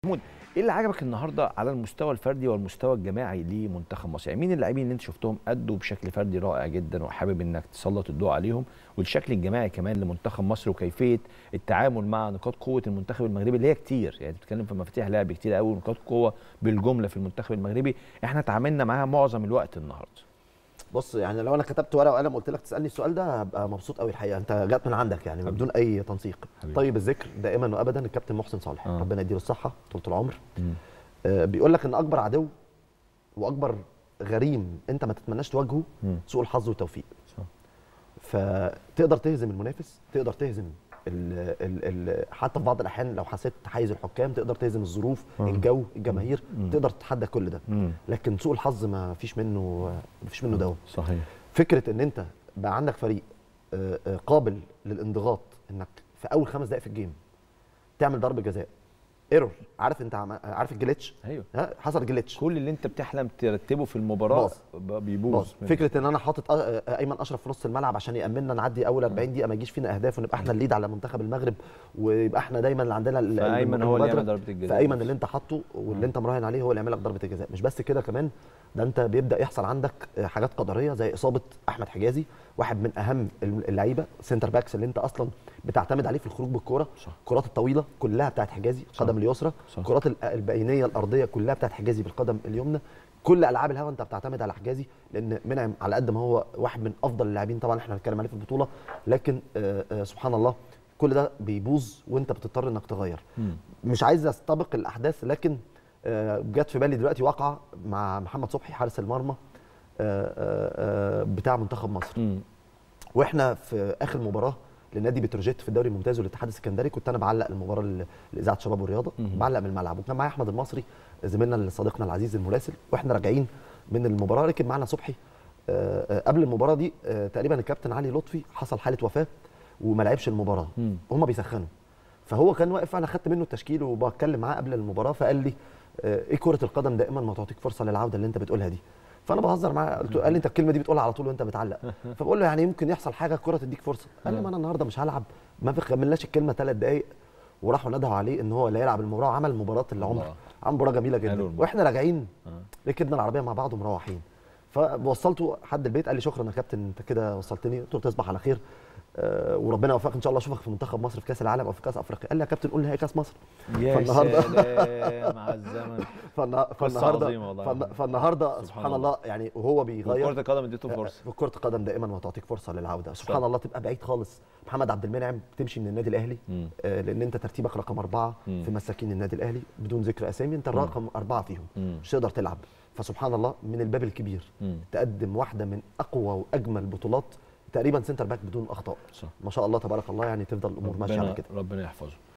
محمود ايه اللي عجبك النهارده على المستوى الفردي والمستوى الجماعي لمنتخب مصر يعني مين اللاعبين اللي انت شفتهم ادوا بشكل فردي رائع جدا وحابب انك تسلط الضوء عليهم والشكل الجماعي كمان لمنتخب مصر وكيفيه التعامل مع نقاط قوه المنتخب المغربي اللي هي كتير يعني بتتكلم في مفاتيح لعب كتير قوي ونقاط قوه بالجمله في المنتخب المغربي احنا تعاملنا معاها معظم الوقت النهارده بص يعني لو انا كتبت ورقه وقلم قلت لك تسالني السؤال ده هبقى مبسوط قوي الحقيقه انت جات من عندك يعني بدون اي تنسيق حبيبي. طيب الذكر دائما وابدا الكابتن محسن صالح آه. ربنا يديله الصحه طول العمر مم. آه بيقول لك ان اكبر عدو واكبر غريم انت ما تتمناش تواجهه مم. سوء الحظ والتوفيق صح. فتقدر تهزم المنافس تقدر تهزم ال ال ال حتى في بعض الاحيان لو حسيت تحيز الحكام تقدر تهزم الظروف آه. الجو الجماهير مم. تقدر تتحدى كل ده مم. لكن سوء الحظ ما فيش منه ما فيش منه دواء صحيح فكره ان انت بقى عندك فريق آه، آه، قابل للانضغاط انك في اول خمس دقائق في الجيم تعمل ضربه جزاء ايرور عارف انت عم- عارف الجليتش ايوه ها حصل جليتش كل اللي انت بتحلم ترتبه في المباراه باظ. ب- بيبوظ باظ فكره ان انا حاطط آه، آه، ايمن اشرف في نص الملعب عشان يامننا نعدي اول 40 دقيقه ما يجيش فينا اهداف ونبقى احنا الليد على منتخب المغرب ويبقى احنا دايما اللي عندنا ال- فايمن هو اللي المبادرة. يعمل ضربه الجزاء فايمن اللي انت حاطه واللي انت مراهن عليه هو اللي يعمل لك ضربه الجزاء مش بس كده كمان ده انت بيبدا يحصل عندك آه، حاجات قدريه زي اصابه احمد حجازي واحد من اهم اللعيبه سنتر باكس اللي انت اصلا بتعتمد عليه في الخروج بالكوره صح. الكرات الطويله كلها بتاعت حجازي القدم اليسرى صح. الكرات ال- البينيه الارضيه كلها بتاعت حجازي بالقدم اليمنى كل العاب الهوا انت بتعتمد على حجازي لان منعم على قد ما هو واحد من افضل اللاعبين طبعا احنا هنتكلم عليه في البطوله لكن آه، آه، سبحان الله كل ده بيبوظ وانت بتضطر انك تغير مم. مش عايز استبق الاحداث لكن آه، جت في بالي دلوقتي واقعه مع محمد صبحي حارس المرمى آه، آه، آه، بتاع منتخب مصر مم. واحنا في اخر مباراه لنادي بتروجيت في الدوري الممتاز والاتحاد السكندري كنت انا بعلق المباراه ل- لاذاعه الشباب والرياضه مهم. بعلق من الملعب وكان معايا احمد المصري زميلنا صديقنا العزيز المراسل واحنا راجعين من المباراه ركب معانا صبحي آه، آه، قبل المباراه دي آه، تقريبا الكابتن علي لطفي حصل حاله وفاه وما لعبش المباراه مم. هم بيسخنوا فهو كان واقف انا خدت منه التشكيل وبتكلم معاه قبل المباراه فقال لي آه، ايه كره القدم دائما ما تعطيك فرصه للعوده اللي انت بتقولها دي فانا بهزر معاه قلت له قال لي انت الكلمه دي بتقولها على طول وانت بتعلق فبقول له يعني يمكن يحصل حاجه الكره تديك فرصه قال لي ما انا النهارده مش هلعب ما كملناش الكلمه ثلاث دقائق وراحوا ندهوا عليه ان هو لا يلعب المباراه وعمل مباراه العمر الله. عمل مباراه جميله حلو جدا المباراة. واحنا راجعين آه. ركبنا العربيه مع بعض ومروحين فوصلته حد البيت قال لي شكرا يا كابتن انت كده وصلتني قلت له تصبح على خير آه، وربنا يوفقك ان شاء الله اشوفك في منتخب مصر في كاس العالم او في كاس افريقيا قال لي يا كابتن قول نهائي كاس مصر يا فالنهاردة- سلام على الزمن فالنا- قصة فالنهارده عظيمة والله. فالن- فالنهارده سبحان سبحان الله. الله يعني وهو بيغير كرة القدم اديته فرصة في كرة القدم دائما وتعطيك فرصة للعودة سبحان صح. الله تبقى بعيد خالص محمد عبد المنعم تمشي من النادي الأهلي مم. آه، لأن أنت ترتيبك رقم أربعة مم. في مساكين النادي الأهلي بدون ذكر أسامي أنت الرقم أربعة فيهم مم. مش تقدر تلعب فسبحان الله من الباب الكبير مم. تقدم واحدة من أقوى وأجمل بطولات تقريبا سنتر باك بدون أخطاء صح ما شاء الله تبارك الله يعني تفضل الأمور ماشية على ربنا كده ربنا يحفظه